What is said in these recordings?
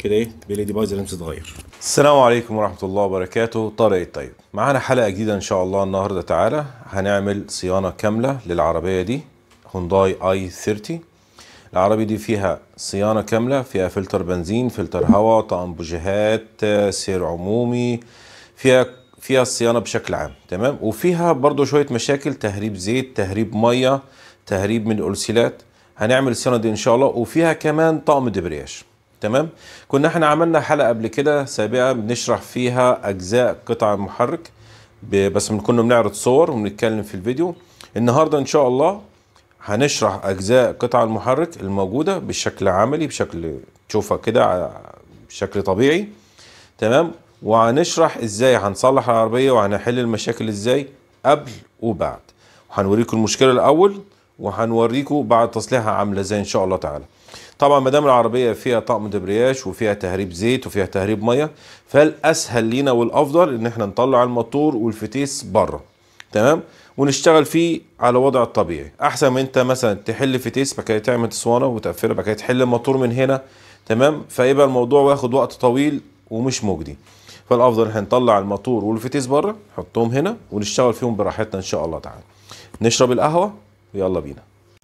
كده ايه بيلي دي بايظه لازم تتغير السلام عليكم ورحمه الله وبركاته طارق الطيب معانا حلقه جديده ان شاء الله النهارده تعالى هنعمل صيانه كامله للعربيه دي هونداي اي 30 العربية دي فيها صيانة كاملة فيها فلتر بنزين فلتر هواء طقم بوجيهات سير عمومي فيها فيها الصيانة بشكل عام تمام وفيها برضو شوية مشاكل تهريب زيت تهريب مية تهريب من الألسيلات هنعمل الصيانة دي إن شاء الله وفيها كمان طقم دبرياج تمام كنا احنا عملنا حلقة قبل كده سابقة بنشرح فيها أجزاء قطع المحرك ب- بس كنا بنعرض صور وبنتكلم في الفيديو النهاردة إن شاء الله هنشرح اجزاء قطع المحرك الموجوده بشكل عملي بشكل تشوفها كده ع- بشكل طبيعي تمام وهنشرح ازاي هنصلح العربيه وهنحل المشاكل ازاي قبل وبعد وهنوريكم المشكله الاول وهنوريكم بعد تصليحها عامله ازاي ان شاء الله تعالى طبعا ما دام العربيه فيها طقم دبرياج وفيها تهريب زيت وفيها تهريب ميه فالاسهل لينا والافضل ان احنا نطلع الموتور والفتيس بره تمام ونشتغل فيه على وضع الطبيعي احسن من انت مثلا تحل فتيس بعد كده تعمل اسوانه وتقفلها بعد كده تحل الموتور من هنا تمام فيبقى الموضوع واخد وقت طويل ومش مجدي فالافضل احنا نطلع الموتور والفتيس بره نحطهم هنا ونشتغل فيهم براحتنا ان شاء الله تعالى نشرب القهوه ويلا بينا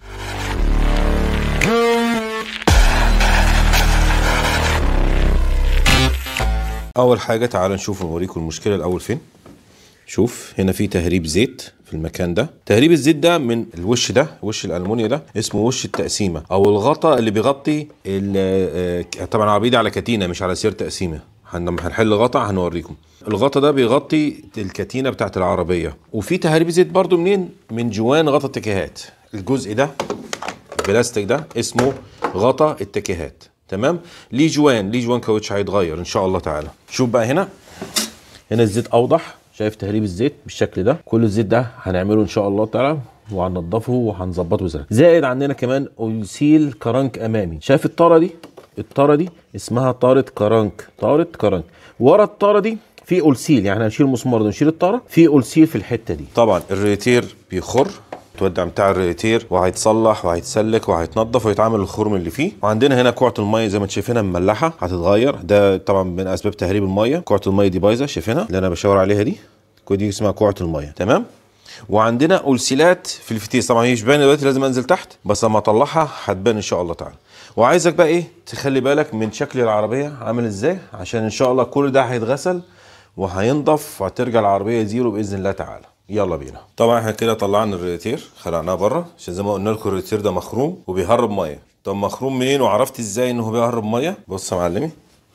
اول حاجه تعالى نشوف ونوريكم المشكله الاول فين شوف هنا في تهريب زيت في المكان ده تهريب الزيت ده من الوش ده وش الالمونيا ده اسمه وش التقسيمه او الغطا اللي بيغطي ال- آه، طبعا العربيه دي على كتينه مش على سير تقسيمه هن- لما هنحل غطا هنوريكم الغطا ده بيغطي الكتينه بتاعت العربيه وفي تهريب زيت برضو منين من جوان غطا التكيهات الجزء ده البلاستيك ده اسمه غطا التكيهات تمام ليه جوان ليه جوان كاوتش هيتغير ان شاء الله تعالى شوف بقى هنا هنا الزيت اوضح شايف تهريب الزيت بالشكل ده كل الزيت ده هنعمله ان شاء الله تعالى وهننضفه وهنظبطه زي زائد عندنا كمان اويسيل كرنك امامي شايف الطاره دي الطاره دي اسمها طاره كرنك طاره كرنك ورا الطاره دي في اولسيل يعني هنشيل المسمار ده ونشيل الطاره في اولسيل في الحته دي طبعا الريتير بيخر تودع بتاع الريتير وهيتصلح وهيتسلك وهيتنضف ويتعمل الخرم اللي فيه وعندنا هنا كوعة المية زي ما انتم شايفينها مملحة هتتغير ده طبعا من اسباب تهريب المية كوعة المية دي بايظة شايفينها اللي انا بشاور عليها دي دي اسمها كوعة المية تمام وعندنا اولسيلات في الفتيس طبعا هي مش باينه دلوقتي لازم انزل تحت بس لما اطلعها هتبان ان شاء الله تعالى وعايزك بقى ايه تخلي بالك من شكل العربيه عامل ازاي عشان ان شاء الله كل ده هيتغسل وهينضف وهترجع العربيه زيرو باذن الله تعالى يلا بينا طبعا احنا كده طلعنا الريتير خلعناه بره عشان زي ما قلنا لكم الريتير ده مخروم وبيهرب ميه طب مخروم منين وعرفت ازاي ان هو بيهرب ميه بص يا معلمي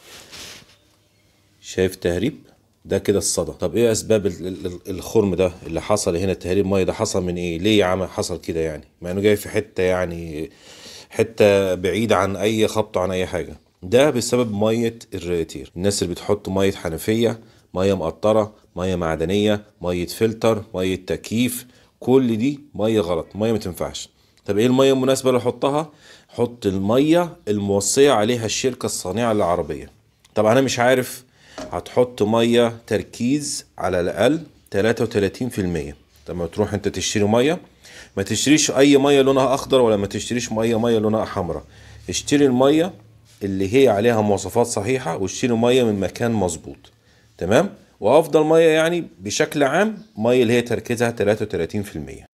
شايف تهريب ده كده الصدى طب ايه اسباب ال- ال- ال- الخرم ده اللي حصل هنا تهريب ميه ده حصل من ايه ليه يا عم حصل كده يعني مع انه جاي في حته يعني حته بعيده عن اي خبط عن اي حاجه ده بسبب ميه الريتير الناس اللي بتحط ميه حنفيه ميه مقطره ميه معدنيه ميه فلتر ميه تكييف كل دي ميه غلط ميه ما تنفعش طب ايه الميه المناسبه اللي احطها حط الميه الموصيه عليها الشركه الصانعه للعربيه طب انا مش عارف هتحط ميه تركيز على الاقل 33% لما تروح انت تشتري ميه ما تشتريش اي ميه لونها اخضر ولا ما تشتريش ميه ميه لونها حمراء اشتري الميه اللي هي عليها مواصفات صحيحه واشتري ميه من مكان مظبوط تمام وافضل ميه يعني بشكل عام ميه اللي هي تركيزها 33%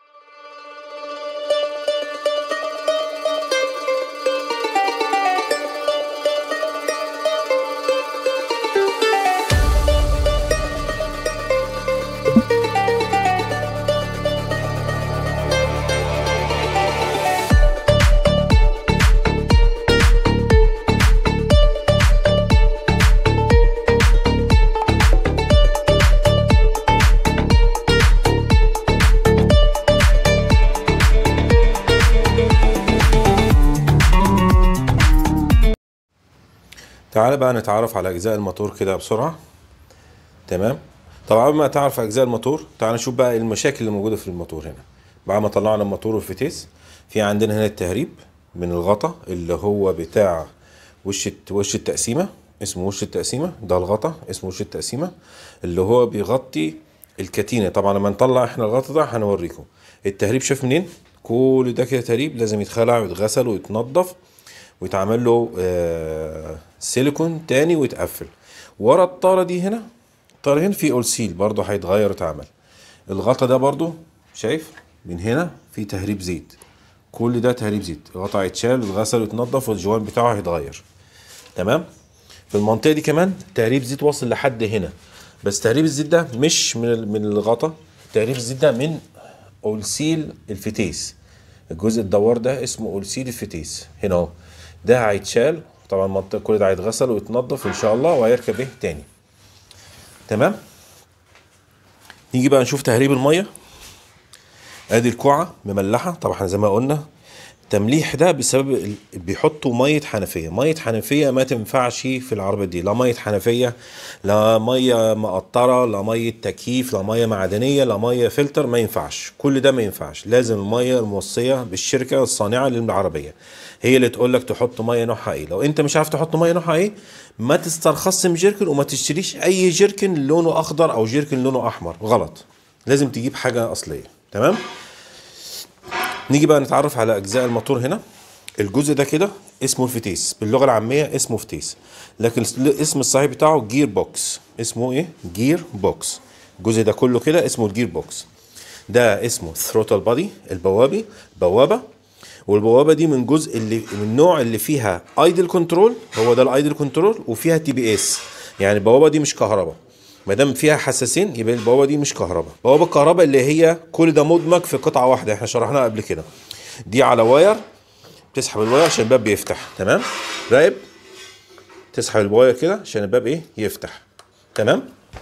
تعال بقى نتعرف على اجزاء الموتور كده بسرعه تمام طبعا قبل ما تعرف اجزاء الموتور تعال نشوف بقى المشاكل اللي موجوده في الموتور هنا بعد ما طلعنا الموتور والفتيس في عندنا هنا التهريب من الغطا اللي هو بتاع وش الت- وش التقسيمه اسمه وش التقسيمه ده الغطا اسمه وش التقسيمه اللي هو بيغطي الكتينه طبعا لما نطلع احنا الغطا ده هنوريكم التهريب شايف منين كل ده كده تهريب لازم يتخلع ويتغسل ويتنضف ويتعمل له آه سيليكون تاني ويتقفل ورا الطاره دي هنا الطاره هنا في اولسيل برضه هيتغير ويتعمل الغطا ده برضه شايف من هنا في تهريب زيت كل ده تهريب زيت الغطا هيتشال ويتغسل ويتنضف والجوان بتاعه هيتغير تمام في المنطقه دي كمان تهريب زيت واصل لحد هنا بس تهريب الزيت ده مش من ال- من الغطا تهريب الزيت ده من اولسيل الفتيس الجزء الدوار ده اسمه اولسيل الفتيس هنا اهو ده هيتشال طبعا المنطقه كل ده هيتغسل ويتنضف ان شاء الله وهيركب ايه تاني تمام نيجي بقى نشوف تهريب الميه ادي الكوعه مملحه طبعا احنا زي ما قلنا التمليح ده بسبب ال- بيحطوا ميه حنفيه ميه حنفيه ما تنفعش في العربيه دي لا ميه حنفيه لا ميه مقطره لا ميه تكييف لا ميه معدنيه لا ميه فلتر ما ينفعش كل ده ما ينفعش لازم الميه الموصيه بالشركه الصانعه للعربيه هي اللي تقول لك تحط ميه نوعها ايه لو انت مش عارف تحط ميه نوعها ايه ما تسترخصش من جيركن وما تشتريش اي جيركن لونه اخضر او جيركن لونه احمر غلط لازم تجيب حاجه اصليه تمام نيجي بقى نتعرف على اجزاء الموتور هنا الجزء ده كده اسمه الفتيس باللغه العاميه اسمه فتيس لكن الاسم الصحيح بتاعه جير بوكس اسمه ايه جير بوكس الجزء ده كله كده اسمه الجير بوكس ده اسمه ثروتل بادي البوابي بوابه والبوابه دي من جزء اللي من النوع اللي فيها ايدل كنترول هو ده الايدل كنترول وفيها تي بي اس يعني البوابه دي مش كهرباء ما دام فيها حساسين يبقى البوابه دي مش كهرباء بوابه الكهرباء اللي هي كل ده مدمج في قطعه واحده احنا شرحناها قبل كده دي على واير تسحب الواير عشان الباب بيفتح تمام راقب تسحب الواير كده عشان الباب ايه يفتح تمام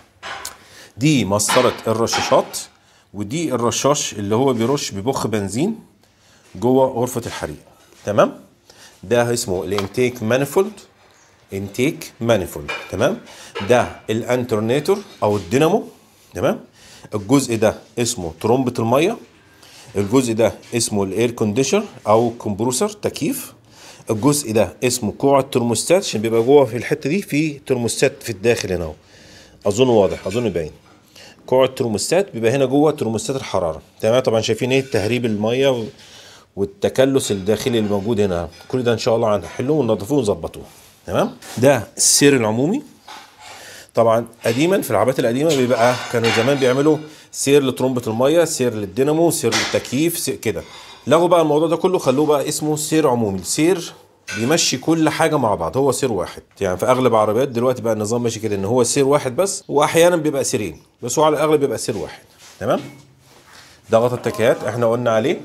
دي مسطره الرشاشات ودي الرشاش اللي هو بيرش بيبخ بنزين جوه غرفه الحريق تمام ده اسمه الانتيك مانيفولد انتيك مانيفولد تمام ده الانترنيتور او الدينامو تمام الجزء ده اسمه ترمبة الميه الجزء ده اسمه الاير كونديشر او كومبروسر تكييف الجزء ده اسمه كوع الترموستات عشان بيبقى جوه في الحته دي في ترموستات في الداخل هنا اهو اظن واضح اظن باين كوع الترموستات بيبقى هنا جوه ترموستات الحراره تمام طبعا شايفين ايه تهريب الميه و- والتكلس الداخلي اللي موجود هنا كل ده ان شاء الله هنحلوه وننضفوه ونظبطوه تمام ده السير العمومي طبعا قديما في العربيات القديمه بيبقى كانوا زمان بيعملوا سير لترمبه الميه سير للدينامو سير للتكييف سير كده لغوا بقى الموضوع ده كله خلوه بقى اسمه سير عمومي سير بيمشي كل حاجه مع بعض هو سير واحد يعني في اغلب العربيات دلوقتي بقى النظام ماشي كده ان هو سير واحد بس واحيانا بيبقى سيرين بس هو على الاغلب بيبقى سير واحد تمام ده غطا التكيات احنا قلنا عليه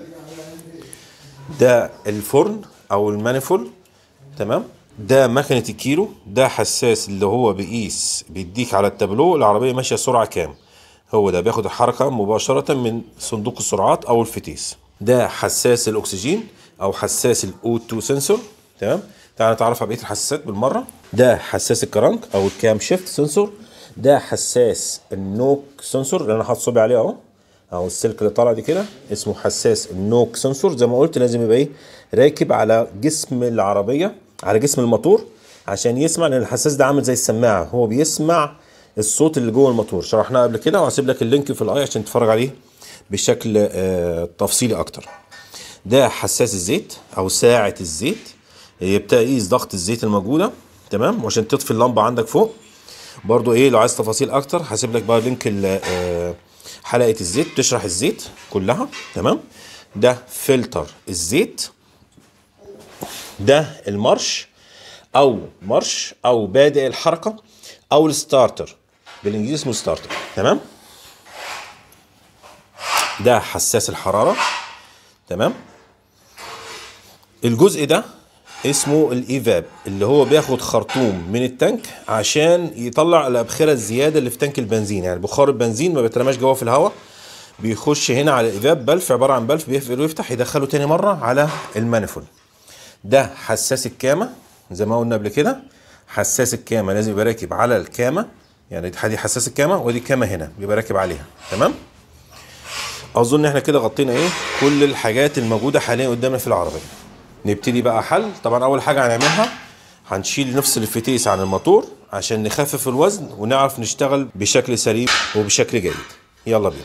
ده الفرن او المانيفول تمام ده مكنه الكيلو ده حساس اللي هو بيقيس بيديك على التابلو العربيه ماشيه سرعه كام هو ده بياخد الحركه مباشره من صندوق السرعات او الفتيس ده حساس الاكسجين او حساس الاو 2 سنسور تمام تعال نتعرف على بقيه الحساسات بالمره ده حساس الكرنك او الكام شيفت سنسور ده حساس النوك سنسور اللي انا حاطط صبعي عليه اهو او السلك اللي طالع دي كده اسمه حساس النوك سنسور زي ما قلت لازم يبقى ايه راكب على جسم العربيه على جسم الموتور عشان يسمع لان الحساس ده عامل زي السماعه هو بيسمع الصوت اللي جوه الموتور شرحناه قبل كده وهسيب لك اللينك في الاي عشان تتفرج عليه بشكل آه تفصيلي اكتر ده حساس الزيت او ساعه الزيت هي بتقيس ضغط الزيت الموجوده تمام وعشان تطفي اللمبه عندك فوق برضو ايه لو عايز تفاصيل اكتر هسيب لك بقى لينك ال- آه، حلقه الزيت بتشرح الزيت كلها تمام ده فلتر الزيت ده المارش او مارش او بادئ الحركه او الستارتر بالانجليزي اسمه ستارتر تمام ده حساس الحراره تمام الجزء ده اسمه الايفاب اللي هو بياخد خرطوم من التانك عشان يطلع الابخره الزياده اللي في تانك البنزين يعني بخار البنزين ما بيترماش جوه في الهواء بيخش هنا على الايفاب بلف عباره عن بلف بيقفل ويفتح يدخله تاني مره على المانيفول ده حساس الكامه زي ما قلنا قبل كده حساس الكامه لازم يبقى راكب على الكامه يعني دي حساس الكامه ودي الكامه هنا بيبقى راكب عليها تمام اظن احنا كده غطينا ايه كل الحاجات الموجوده حاليا قدامنا في العربيه نبتدي بقى حل طبعا اول حاجه هنعملها هنشيل نفصل الفتيس عن الموتور عشان نخفف الوزن ونعرف نشتغل بشكل سليم وبشكل جيد يلا بينا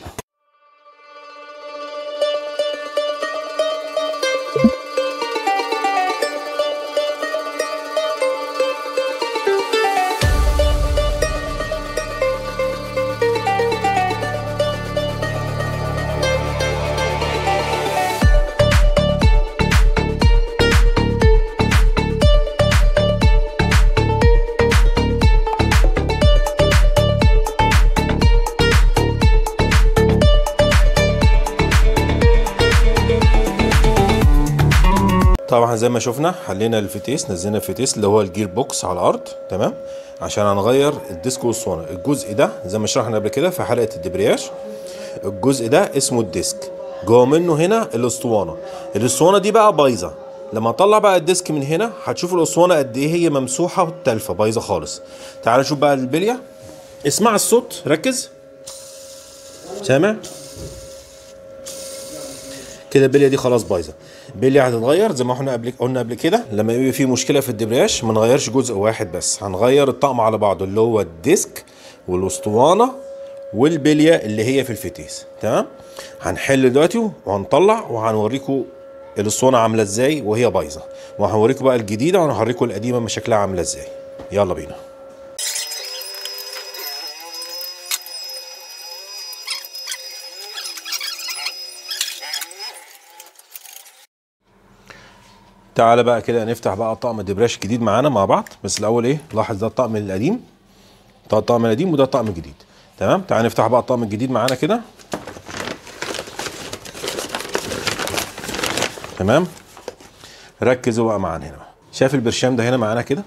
طبعا زي ما شفنا حلينا الفتيس نزلنا الفتيس اللي هو الجير بوكس على الارض تمام عشان هنغير الديسك والاسطوانه الجزء ده زي ما شرحنا قبل كده في حلقه الدبرياج الجزء ده اسمه الديسك جوه منه هنا الاسطوانه الاسطوانه دي بقى بايظه لما اطلع بقى الديسك من هنا هتشوف الاسطوانه قد ايه هي ممسوحه وتلفه بايظه خالص تعال نشوف بقى البليه اسمع الصوت ركز سامع كده البليه دي خلاص بايظه البليه هتتغير زي ما احنا قبل قلنا قبل كده لما يبقى في مشكله في الدبرياج ما نغيرش جزء واحد بس هنغير الطقم على بعضه اللي هو الديسك والاسطوانه والبليه اللي هي في الفتيس تمام هنحل دلوقتي وهنطلع وهنوريكم الاسطوانه عامله ازاي وهي بايظه وهوريكم بقى الجديده وهوريكم القديمه ما شكلها عامله ازاي يلا بينا تعالى بقى كده نفتح بقى طقم الدبراش الجديد معانا مع بعض بس الاول ايه لاحظ ده الطقم القديم ده الطقم القديم وده الطقم الجديد تمام تعال نفتح بقى الطقم الجديد معانا كده تمام ركزوا بقى معانا هنا شايف البرشام ده هنا معانا كده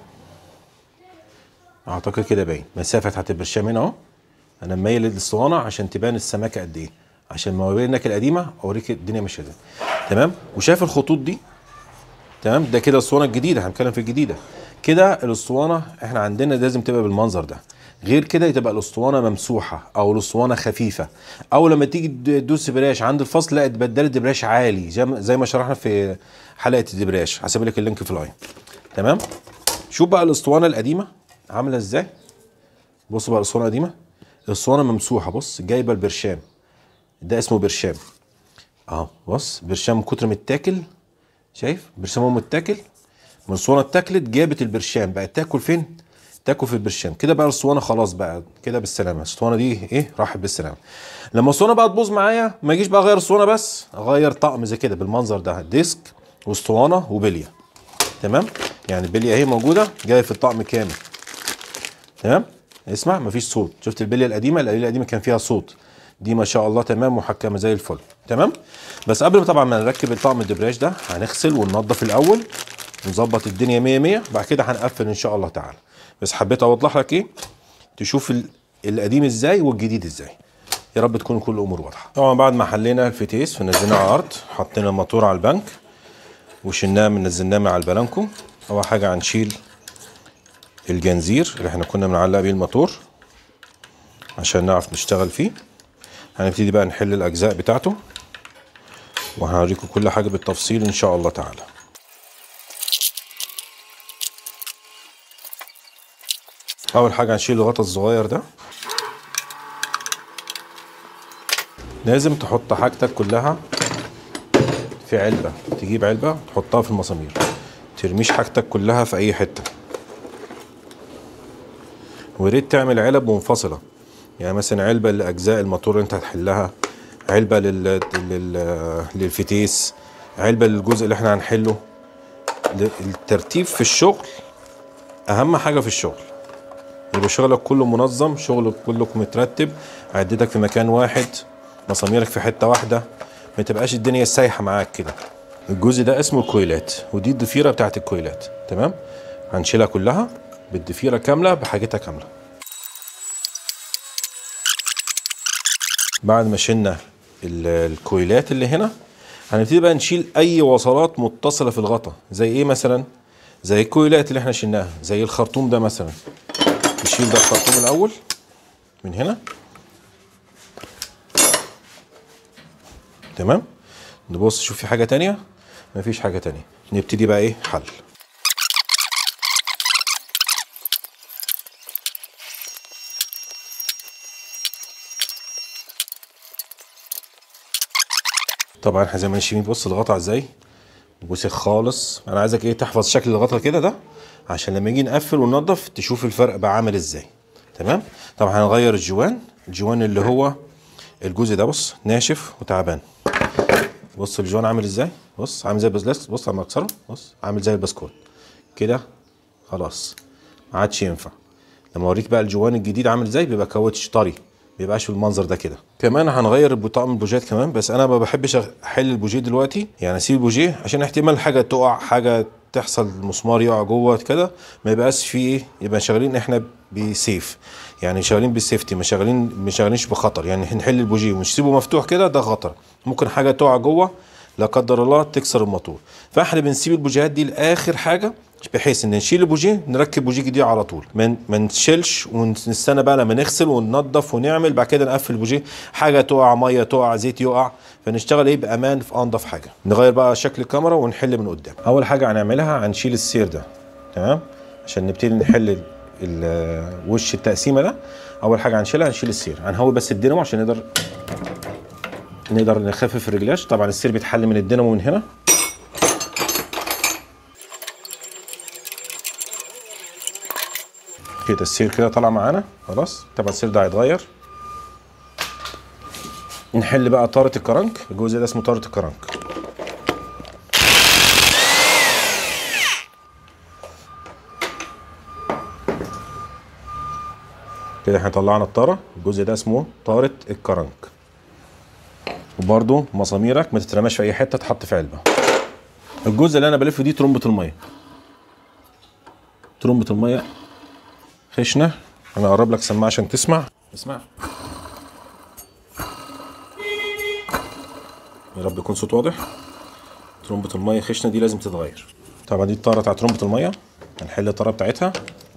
اعتقد كده باين مسافه بتاعت البرشام هنا اهو انا مميل الاسطوانه عشان تبان السماكه قد ايه عشان موابينك القديمه اوريك الدنيا ماشيه ازاي تمام وشايف الخطوط دي تمام ده كده الاسطوانه الجديده هنتكلم في الجديده كده الاسطوانه احنا عندنا لازم تبقى بالمنظر ده غير كده تبقى الاسطوانه ممسوحه او الاسطوانه خفيفه او لما تيجي تدوس دبراش عند الفصل لا اتبدلت دبراش عالي زي ما- زي ما شرحنا في حلقه الدبراش هسيب لك اللينك في اللاين تمام شوف بقى الاسطوانه القديمه عامله ازاي بص بقى الاسطوانه القديمه الاسطوانه ممسوحه بص جايبه البرشام ده اسمه برشام اهو بص برشام من كتر متاكل شايف برشام هو متاكل من الاسطوانه اتاكلت جابت البرشام بقت تاكل فين تاكل في البرشام كده بقى الاسطوانه خلاص بقى كده بالسلامه الاسطوانه دي ايه راحت بالسلامه لما الاسطوانه بقى تبوظ معايا ما اجيش بقى اغير الاسطوانه بس اغير طقم زي كده بالمنظر ده ديسك واسطوانه وبليه تمام يعني البليه اهي موجوده جايه في الطقم كامل تمام اسمع مفيش صوت شفت البليه القديمه البليه القديمه كان فيها صوت دي ما شاء الله تمام محكمه زي الفل تمام بس قبل ما طبعا ما نركب الطقم الدبراج ده هنغسل وننضف الاول نظبط الدنيا 100 100 بعد كده هنقفل ان شاء الله تعالى بس حبيت اوضح لك ايه تشوف ال- القديم ازاي والجديد ازاي يا رب تكون كل الامور واضحه طبعا بعد ما حلينا الفتيس ونزلناه على الارض حطينا الموتور على البنك وشلناه من نزلناه من على البلانكو اول حاجه هنشيل الجنزير اللي احنا كنا بنعلق بيه الموتور عشان نعرف نشتغل فيه هنبتدي بقى نحل الاجزاء بتاعته وهوريكم كل حاجه بالتفصيل ان شاء الله تعالى اول حاجه هنشيل الغطا الصغير ده لازم تحط حاجتك كلها في علبه تجيب علبه تحطها في المسامير ترميش حاجتك كلها في اي حته وريت تعمل علب منفصله يعني مثلا علبه لاجزاء الموتور اللي انت هتحلها علبه لل... لل... للفتيس علبه للجزء اللي احنا هنحله ل- الترتيب في الشغل اهم حاجه في الشغل يبقى شغلك كله منظم شغلك كله مترتب عدتك في مكان واحد مساميرك في حته واحده ما تبقاش الدنيا سايحه معاك كده الجزء ده اسمه الكويلات ودي الضفيره بتاعت الكويلات تمام هنشيلها كلها بالضفيره كامله بحاجتها كامله بعد ما شلنا ال- الكويلات اللي هنا هنبتدي بقى نشيل اي وصلات متصله في الغطا زي ايه مثلا زي الكويلات اللي احنا شلناها زي الخرطوم ده مثلا نشيل ده الخرطوم الاول من هنا تمام نبص شوف في حاجه تانية مفيش حاجه تانية نبتدي بقى ايه حل طبعا احنا زي ما ماشيين بص الغطا ازاي وسخ خالص انا عايزك ايه تحفظ شكل الغطا كده ده عشان لما نيجي نقفل وننضف تشوف الفرق بقى عامل ازاي تمام طبعا هنغير الجوان الجوان اللي هو الجزء ده بص ناشف وتعبان بص الجوان عامل ازاي بص عامل زي البسلاس بص لما اكسره بص عامل زي البسكوت كده خلاص ما عادش ينفع لما اوريك بقى الجوان الجديد عامل ازاي بيبقى كاوتش طري بيبقاش بالمنظر ده كده كمان هنغير طقم البوجيات كمان بس انا ما بحبش احل البوجيه دلوقتي يعني اسيب البوجيه عشان احتمال حاجه تقع حاجه تحصل مسمار يقع جوه كده ما يبقاش فيه ايه يبقى شغالين احنا بسيف يعني شغالين بالسيفتي مش شغالين مش شغالينش بخطر يعني نحل البوجيه ونسيبه مفتوح كده ده خطر ممكن حاجه تقع جوه لا قدر الله تكسر الموتور فاحنا بنسيب البوجيهات دي لاخر حاجه بحيث ان نشيل البوجيه نركب بوجيه جديد على طول ما ما نشيلش ونستنى بقى لما نغسل وننضف ونعمل بعد كده نقفل البوجيه حاجه تقع ميه تقع زيت يقع فنشتغل ايه بامان في انضف حاجه نغير بقى شكل الكاميرا ونحل من قدام اول حاجه هنعملها هنشيل السير ده تمام عشان نبتدي نحل وش التقسيمه ده اول حاجه هنشيلها هنشيل السير هنهوي بس الدينامو عشان نقدر نقدر نخفف الرجلاش طبعا السير بيتحل من الدينامو من هنا كده السير كده طلع معانا خلاص طبعا السير ده هيتغير نحل بقى طارة الكرنك الجزء ده اسمه طارة الكرنك كده احنا طلعنا الطارة الجزء ده اسمه طارة الكرنك وبرده مساميرك ما تترماش في اي حته تحط في علبه الجزء اللي انا بلفه دي ترمبه الميه ترمبه الميه خشنه انا اقرب لك سماعه عشان تسمع اسمع يا رب يكون صوت واضح ترمبه الميه خشنه دي لازم تتغير طبعا دي الطاره بتاعت ترمبه الميه هنحل الطاره بتاعتها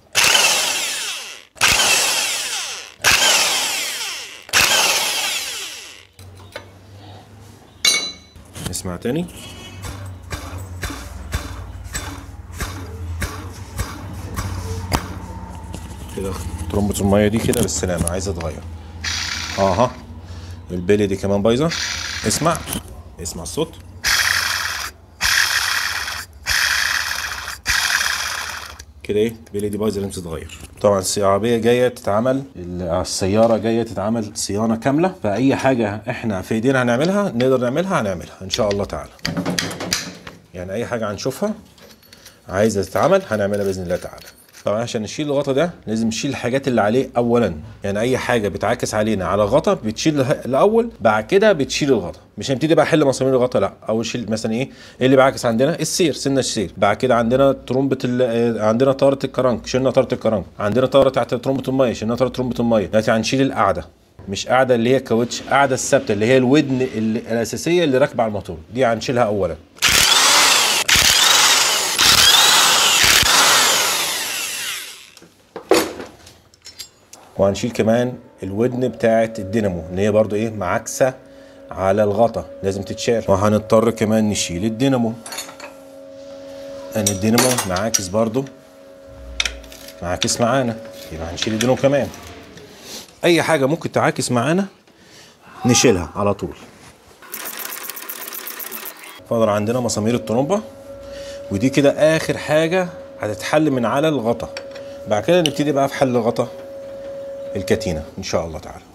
نسمع تاني كده ترمبة المية دي كده بالسلامة عايزة اتغير اها البلي دي كمان بايظة اسمع اسمع الصوت كده ايه البلي دي بايظة لازم تتغير طبعا العربية جاية تتعمل السيارة جاية تتعمل صيانة كاملة فأي حاجة احنا في ايدينا هنعملها نقدر نعملها هنعملها ان شاء الله تعالى يعني اي حاجة هنشوفها عايزة تتعمل هنعملها بإذن الله تعالى طبعا عشان نشيل الغطا ده لازم نشيل الحاجات اللي عليه اولا يعني اي حاجه بتعاكس علينا على غطا بتشيل الاول بعد كده بتشيل الغطا مش هنبتدي بقى احل مسامير الغطا لا اول شيل مثلا ايه ايه اللي بيعاكس عندنا السير سنه السير بعد كده عندنا ترمبه عندنا طاره الكرنك شلنا طاره الكرنك عندنا طاره تحت ترمبه الميه شلنا طاره ترمبه الميه دلوقتي هنشيل القعده مش قاعده اللي هي كاوتش قاعده الثابته اللي هي الودن اللي الاساسيه اللي راكبه على الموتور دي هنشيلها اولا وهنشيل كمان الودن بتاعه الدينامو اللي هي برضو ايه معاكسه على الغطا لازم تتشال وهنضطر كمان نشيل الدينامو ان الدينامو معاكس برضو معاكس معانا يبقى هنشيل الدينامو كمان اي حاجه ممكن تعاكس معانا نشيلها على طول فاضل عندنا مسامير الطرمبه ودي كده اخر حاجه هتتحل من على الغطا بعد كده نبتدي بقى في حل الغطا الكتينة إن شاء الله تعالى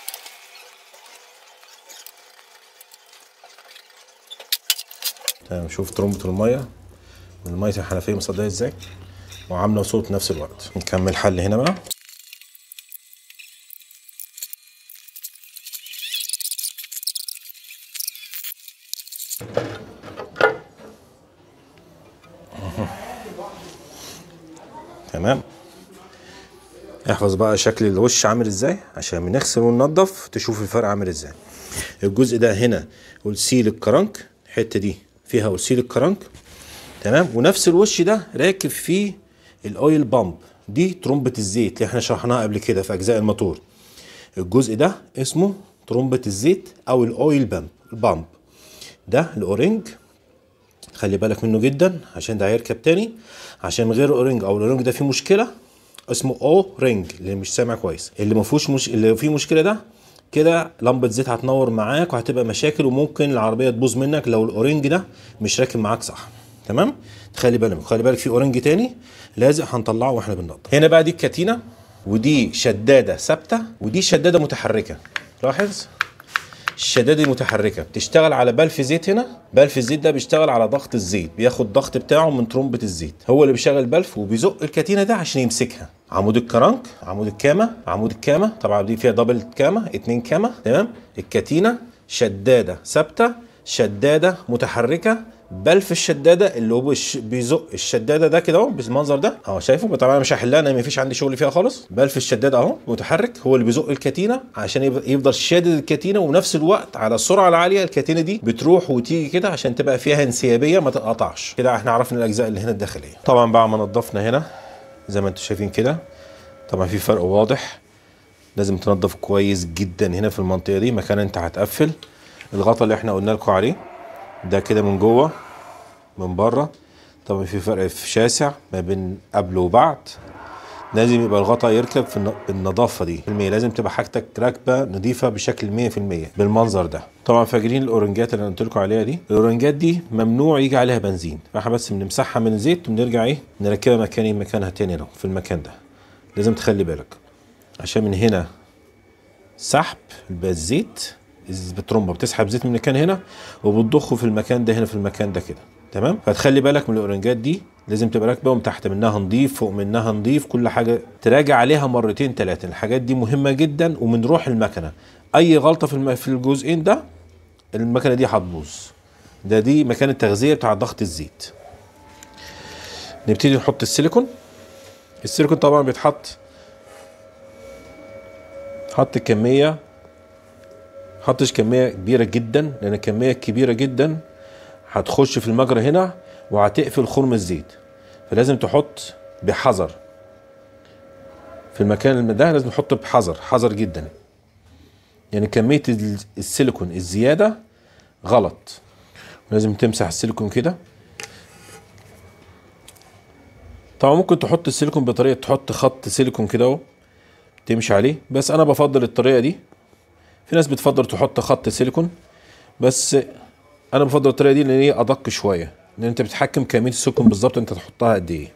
تمام شوف ترمبة المية المية الحنفية مصدية ازاي وعاملة صوت في نفس الوقت نكمل حل هنا بقى تمام احفظ بقى شكل الوش عامل ازاي عشان بنغسل وننضف تشوف الفرق عامل ازاي الجزء ده هنا ولسيل الكرنك الحته دي فيها ولسيل الكرنك تمام ونفس الوش ده راكب فيه الاويل بامب دي ترمبه الزيت اللي احنا شرحناها قبل كده في اجزاء الموتور الجزء ده اسمه ترمبه الزيت او الاويل بامب البامب ده الاورنج خلي بالك منه جدا عشان ده هيركب تاني عشان من غير اورنج او الاورنج ده فيه مشكله اسمه او رينج اللي مش سامع كويس اللي ما فيهوش مش... اللي فيه مشكله ده كده لمبه زيت هتنور معاك وهتبقى مشاكل وممكن العربيه تبوظ منك لو الاورنج ده مش راكب معاك صح تمام خلي بالك خلي بالك في اورنج تاني لازق هنطلعه واحنا بننضف هنا بقى دي الكتينه ودي شداده ثابته ودي شداده متحركه لاحظ الشدادة المتحركة بتشتغل على بلف زيت هنا بلف الزيت ده بيشتغل على ضغط الزيت بياخد الضغط بتاعه من ترمبة الزيت هو اللي بيشغل البلف وبيزق الكتينة ده عشان يمسكها عمود الكرنك عمود الكامة عمود الكامة طبعا دي فيها دبل كامة اتنين كامة تمام الكتينة شدادة ثابتة شدادة متحركة بلف الشداده اللي هو بيش- بيزق الشداده ده كده اهو بالمنظر ده اهو شايفه طبعا انا مش هحلها انا مفيش عندي شغل فيها خالص بلف الشداده اهو متحرك هو اللي بيزق الكتينه عشان يب- يفضل شادد الكتينه وفي الوقت على السرعه العاليه الكتينه دي بتروح وتيجي كده عشان تبقى فيها انسيابيه ما تتقطعش كده احنا عرفنا الاجزاء اللي هنا الداخليه طبعا بعد ما نضفنا هنا زي ما انتم شايفين كده طبعا في فرق واضح لازم تنضف كويس جدا هنا في المنطقه دي مكان انت هتقفل الغطا اللي احنا قلنا لكم عليه ده كده من جوه من بره طبعا في فرق في شاسع ما بين قبل وبعد لازم يبقى الغطا يركب في الن- بالنظافه دي المية لازم تبقى حاجتك راكبه نظيفه بشكل 100% بالمنظر ده طبعا فاكرين الاورنجات اللي انا قلت لكم عليها دي الاورنجات دي ممنوع يجي عليها بنزين فاحنا بس بنمسحها من الزيت ونرجع ايه نركبها مكان مكانها تاني اهو في المكان ده لازم تخلي بالك عشان من هنا سحب يبقى الزيت الترمبه بتسحب زيت من المكان هنا وبتضخه في المكان ده هنا في المكان ده كده تمام فتخلي بالك من الاورنجات دي لازم تبقى راكبه ومن تحت منها نضيف فوق منها نضيف كل حاجه تراجع عليها مرتين ثلاثه الحاجات دي مهمه جدا ومن روح المكنه اي غلطه في الم... في الجزئين ده المكنه دي هتبوظ ده دي مكان التغذيه بتاع ضغط الزيت نبتدي نحط السيليكون السيليكون طبعا بيتحط حط كميه حطش كميه كبيره جدا لان الكميه الكبيره جدا هتخش في المجرى هنا وهتقفل خرم الزيت فلازم تحط بحذر في المكان ده لازم تحط بحذر حذر جدا يعني كميه ال- السيليكون الزياده غلط لازم تمسح السيليكون كده طبعا ممكن تحط السيليكون بطريقه تحط خط سيليكون كده اهو تمشي عليه بس انا بفضل الطريقه دي في ناس بتفضل تحط خط سيليكون بس انا بفضل الطريقه دي لان هي ادق شويه لان انت بتحكم كميه السيليكون بالظبط انت تحطها قد ايه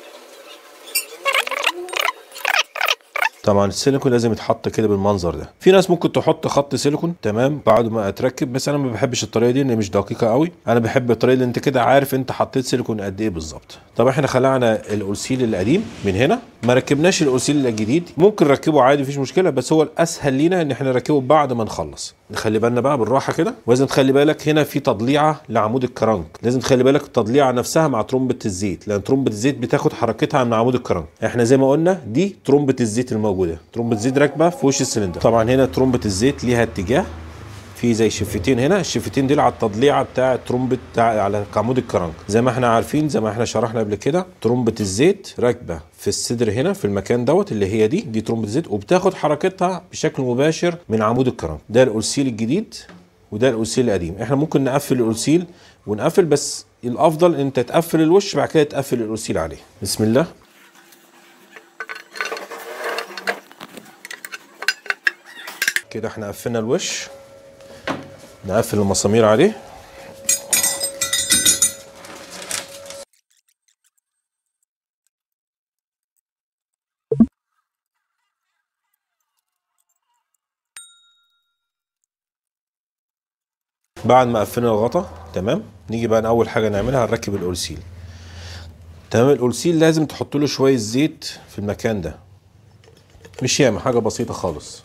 طبعا السيليكون لازم يتحط كده بالمنظر ده في ناس ممكن تحط خط سيليكون تمام بعد ما اتركب بس انا ما بحبش الطريقه دي لان مش دقيقه قوي انا بحب الطريقه اللي انت كده عارف انت حطيت سيليكون قد ايه بالظبط طب احنا خلعنا الاورسيل القديم من هنا ما ركبناش الاورسيل الجديد ممكن نركبه عادي مفيش مشكله بس هو الاسهل لينا ان احنا نركبه بعد ما نخلص نخلي بالنا بقى بالراحه كده ولازم تخلي بالك هنا في تضليعه لعمود الكرنك لازم تخلي بالك التضليعه نفسها مع ترمبه الزيت لان ترمبه الزيت بتاخد حركتها من عمود الكرنك احنا زي ما قلنا دي ترمبه الزيت الموجوده ترمبه الزيت راكبه في وش السلندر طبعا هنا ترمبه الزيت ليها اتجاه في زي شفتين هنا الشفتين دول على التضليعه بتاع ترمبه بتاع على عمود الكرنك زي ما احنا عارفين زي ما احنا شرحنا قبل كده ترمبه الزيت راكبه في الصدر هنا في المكان دوت اللي هي دي دي ترمبه الزيت وبتاخد حركتها بشكل مباشر من عمود الكرنك ده الاورسيل الجديد وده الاورسيل القديم احنا ممكن نقفل الاورسيل ونقفل بس الافضل ان انت تقفل الوش بعد كده تقفل الاورسيل عليه بسم الله كده احنا قفلنا الوش نقفل المسامير عليه بعد ما قفلنا الغطا تمام نيجي بقى اول حاجه نعملها نركب الاورسيل تمام الاورسيل لازم تحط له شويه زيت في المكان ده مش ياما حاجه بسيطه خالص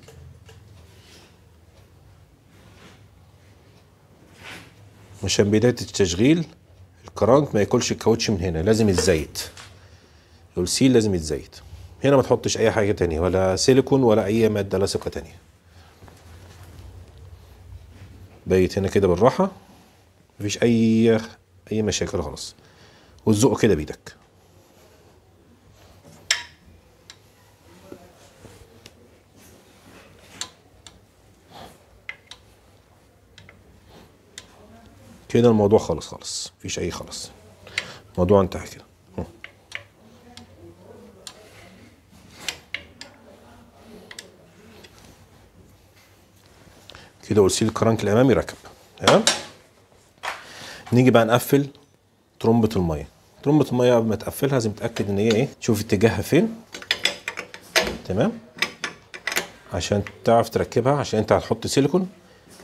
عشان بداية التشغيل الكرانك ما ياكلش الكاوتش من هنا لازم يتزيت السيل لازم يتزيت هنا ما تحطش اي حاجة تانية ولا سيليكون ولا اي مادة لاصقة تانية بيت هنا كده بالراحة مفيش اي اي مشاكل خالص وتزقه كده بايدك كده الموضوع خلص خالص مفيش اي خلاص الموضوع انتهى كده م. كده ارسيل الكرنك الامامي ركب تمام نيجي بقى نقفل ترمبة المية ترمبة المية قبل ما تقفلها لازم تتأكد ان هي ايه تشوف اتجاهها فين تمام عشان تعرف تركبها عشان انت هتحط سيليكون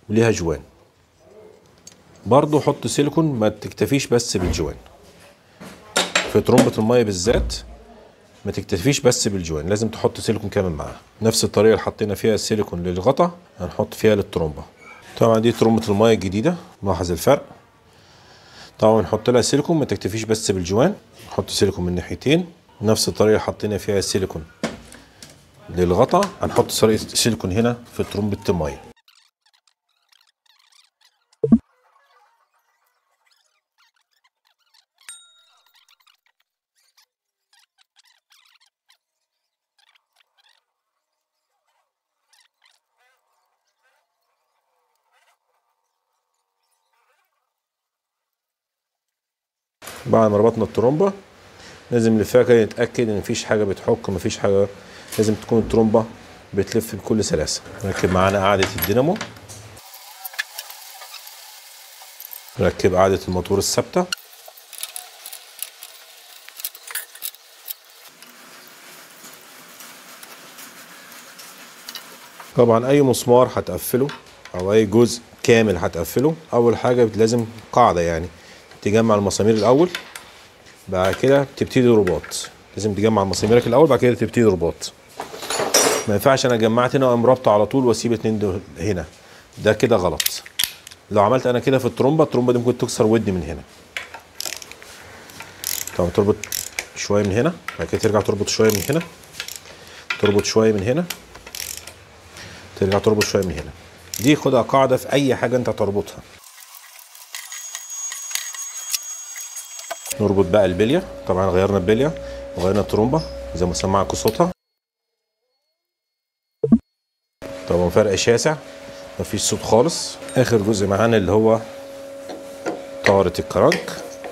وليها جوان برضو حط سيليكون ما تكتفيش بس بالجوان في ترمبة المية بالذات ما تكتفيش بس بالجوان لازم تحط سيليكون كامل معاها نفس الطريقة اللي حطينا فيها السيليكون للغطا هنحط فيها للترمبة طبعا دي ترمبة المية الجديدة لاحظ الفرق طبعا نحط لها سيليكون ما تكتفيش بس بالجوان نحط سيليكون من ناحيتين نفس الطريقة اللي حطينا فيها السيليكون للغطا هنحط سيليكون هنا في ترمبة المية بعد ما ربطنا الترومبة لازم نلفها كده نتأكد إن مفيش حاجة بتحك مفيش حاجة لازم تكون الترومبة بتلف بكل سلاسة نركب معانا قاعدة الدينامو نركب قاعدة الموتور الثابتة طبعا أي مسمار هتقفله أو أي جزء كامل هتقفله أول حاجة لازم قاعدة يعني تجمع المسامير الاول بعد كده تبتدي رباط لازم تجمع مساميرك الاول بعد كده تبتدي رباط ما ينفعش انا جمعت هنا واقوم رابطه على طول واسيب اتنين دول هنا ده كده غلط لو عملت انا كده في الترومبه الترومبه دي ممكن تكسر ودني من هنا طبعا تربط شويه من هنا بعد كده ترجع تربط شويه من هنا تربط شويه من هنا ترجع تربط شويه من هنا دي خدها قاعده في اي حاجه انت تربطها نربط بقى البليه طبعا غيرنا البليه وغيرنا الترومبه زي ما سمعكم صوتها طبعا فرق شاسع مفيش صوت خالص اخر جزء معانا اللي هو طارة الكرنك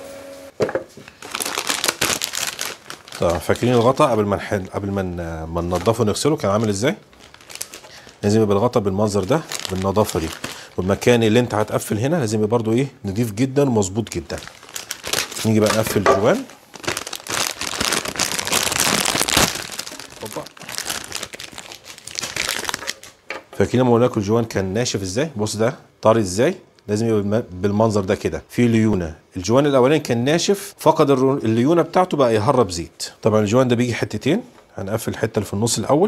طبعا فاكرين الغطا قبل ما نحل قبل ما ما ننضفه ونغسله كان عامل ازاي لازم يبقى الغطا بالمنظر ده بالنظافه دي والمكان اللي انت هتقفل هنا لازم يبقى برضو ايه نضيف جدا ومظبوط جدا نيجي بقى نقفل الجوان فاكرين لما قلنا لكم الجوان كان ناشف ازاي بص ده طري ازاي لازم يبقى بالمنظر ده كده في ليونه الجوان الاولاني كان ناشف فقد الليونه بتاعته بقى يهرب زيت طبعا الجوان ده بيجي حتتين هنقفل الحته اللي في النص الاول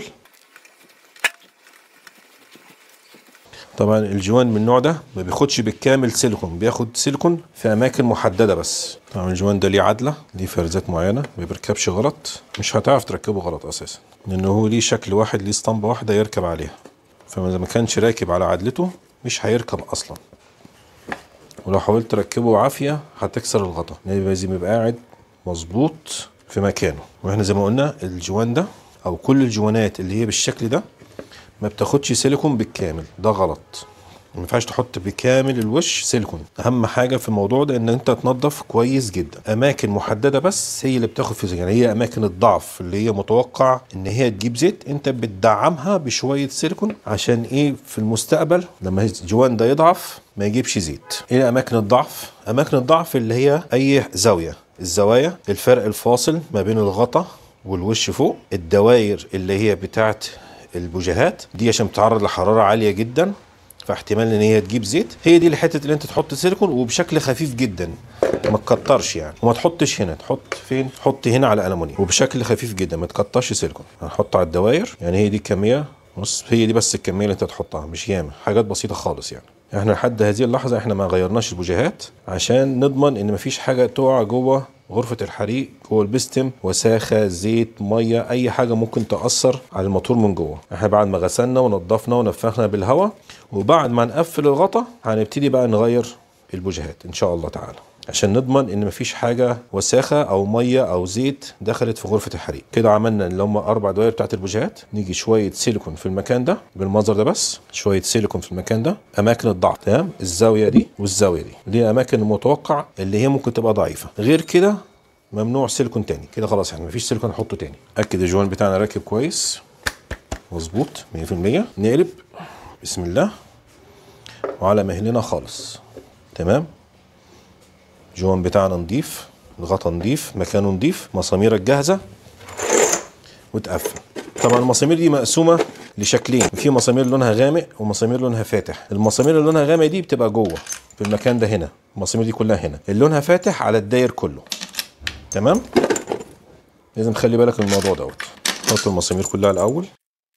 طبعا الجوان من النوع ده ما بياخدش بالكامل سيليكون بياخد سيليكون في اماكن محدده بس طبعا الجوان ده ليه عدله ليه فرزات معينه ما بيركبش غلط مش هتعرف تركبه غلط اساسا لانه هو ليه شكل واحد ليه اسطمبه واحده يركب عليها فاذا ما كانش راكب على عدلته مش هيركب اصلا ولو حاولت تركبه عافيه هتكسر الغطا لازم يبقى قاعد مظبوط في مكانه واحنا زي ما قلنا الجوان ده او كل الجوانات اللي هي بالشكل ده ما بتاخدش سيليكون بالكامل ده غلط ما ينفعش تحط بكامل الوش سيليكون اهم حاجه في الموضوع ده ان انت تنظف كويس جدا اماكن محدده بس هي اللي بتاخد في يعني هي اماكن الضعف اللي هي متوقع ان هي تجيب زيت انت بتدعمها بشويه سيليكون عشان ايه في المستقبل لما الجوان ده يضعف ما يجيبش زيت ايه اماكن الضعف اماكن الضعف اللي هي اي زاويه الزوايا الفرق الفاصل ما بين الغطا والوش فوق الدواير اللي هي بتاعت البوجيهات دي عشان بتتعرض لحراره عاليه جدا فاحتمال ان هي تجيب زيت هي دي الحته اللي انت تحط سيليكون وبشكل خفيف جدا ما تكترش يعني وما تحطش هنا تحط فين تحط هنا على المونيوم وبشكل خفيف جدا ما تكترش سيليكون هنحط على الدواير يعني هي دي الكميه بص هي دي بس الكميه اللي انت تحطها مش ياما حاجات بسيطه خالص يعني احنا لحد هذه اللحظه احنا ما غيرناش البوجيهات عشان نضمن ان مفيش حاجه تقع جوه غرفة الحريق جوه البستم وساخة زيت مية أي حاجة ممكن تأثر على الموتور من جوه احنا بعد ما غسلنا ونضفنا ونفخنا بالهواء وبعد ما نقفل الغطا هنبتدي بقى نغير البوجيهات إن شاء الله تعالى عشان نضمن ان مفيش حاجه وساخه او ميه او زيت دخلت في غرفه الحريق كده عملنا اللي هم اربع دوائر بتاعت البوجيهات نيجي شويه سيليكون في المكان ده بالمنظر ده بس شويه سيليكون في المكان ده اماكن الضعف تمام الزاويه دي والزاويه دي دي اماكن المتوقع اللي هي ممكن تبقى ضعيفه غير كده ممنوع سيليكون تاني كده خلاص يعني مفيش سيليكون نحطه تاني اكد الجوان بتاعنا راكب كويس مظبوط 100% نقلب بسم الله وعلى مهلنا خالص تمام جوان بتاعنا نضيف الغطا نضيف مكانه نضيف مساميرك جاهزه وتقفل طبعا المسامير دي مقسومه لشكلين في مسامير لونها غامق ومسامير لونها فاتح المسامير اللي لونها غامق دي بتبقى جوه في المكان ده هنا المسامير دي كلها هنا اللي لونها فاتح على الداير كله تمام لازم تخلي بالك من الموضوع دوت حط المسامير كلها الاول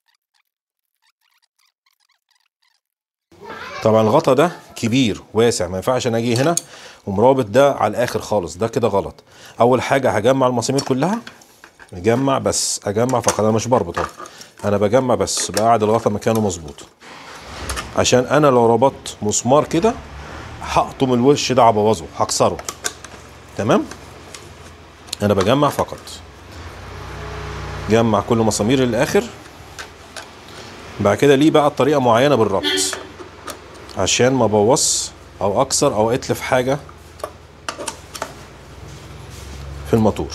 طبعا الغطا ده كبير واسع ما ينفعش انا اجي هنا ومرابط ده على الاخر خالص ده كده غلط اول حاجه هجمع المسامير كلها اجمع بس اجمع فقط انا مش بربط اهو انا بجمع بس بقعد الغطا مكانه مظبوط عشان انا لو ربطت مسمار كده هقطم الوش ده هبوظه هكسره تمام انا بجمع فقط جمع كل مسامير للاخر بعد كده ليه بقى طريقه معينه بالربط عشان ما بوظ او اكسر او اتلف حاجه في الموتور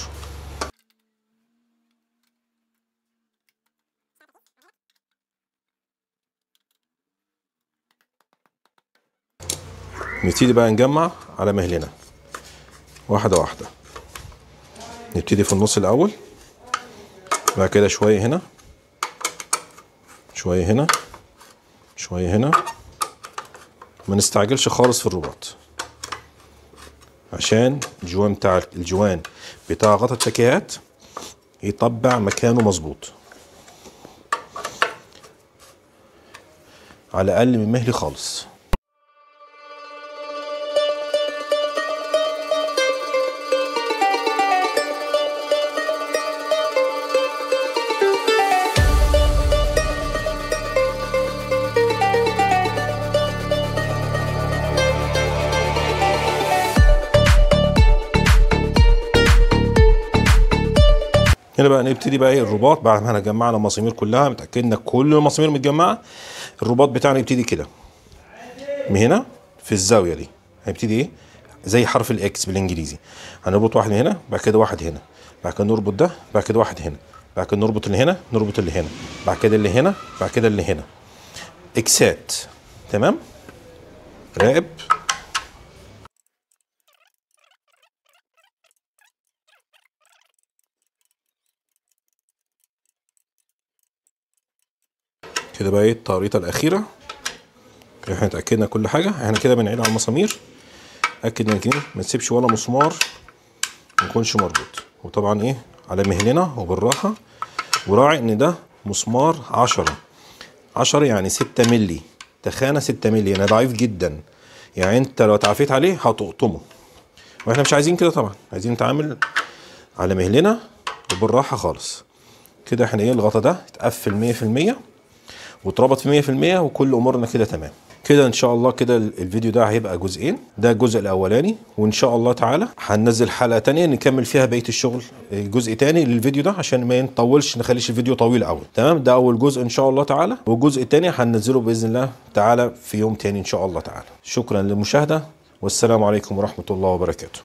نبتدي بقى نجمع على مهلنا واحدة واحدة نبتدي في النص الأول بعد كده شوية هنا شوية هنا شوية هنا ما نستعجلش خالص في الرباط عشان الجوان بتاع الجوان بتاع غطا التكيهات يطبع مكانه مظبوط على اقل من مهلي خالص هنا بقى نبتدي بقى ايه الرباط بعد ما احنا جمعنا المسامير كلها متاكدنا كل المسامير متجمعه الرباط بتاعنا يبتدي كده من هنا في الزاويه دي هيبتدي ايه زي حرف الاكس بالانجليزي هنربط واحد هنا بعد كده واحد هنا بعد كده نربط ده بعد كده واحد هنا بعد كده نربط اللي هنا نربط اللي هنا بعد كده اللي هنا بعد كده اللي هنا اكسات تمام راقب كده بقى ايه التقريطه الاخيره احنا اتاكدنا كل حاجه احنا كده بنعيد على المسامير اكد انك ايه ما تسيبش ولا مسمار ما يكونش مربوط وطبعا ايه على مهلنا وبالراحه وراعي ان ده مسمار عشرة عشرة يعني ستة ملي تخانة ستة ملي يعني ضعيف جدا يعني انت لو تعافيت عليه هتقطمه واحنا مش عايزين كده طبعا عايزين نتعامل على مهلنا وبالراحه خالص كده احنا ايه الغطا ده اتقفل مية في المية واتربط في 100% وكل امورنا كده تمام كده ان شاء الله كده الفيديو ده هيبقى جزئين ده الجزء الاولاني وان شاء الله تعالى هننزل حلقه تانية نكمل فيها بقيه الشغل جزء تاني للفيديو ده عشان ما نطولش نخليش الفيديو طويل قوي تمام ده اول جزء ان شاء الله تعالى والجزء التاني هننزله باذن الله تعالى في يوم تاني ان شاء الله تعالى شكرا للمشاهده والسلام عليكم ورحمه الله وبركاته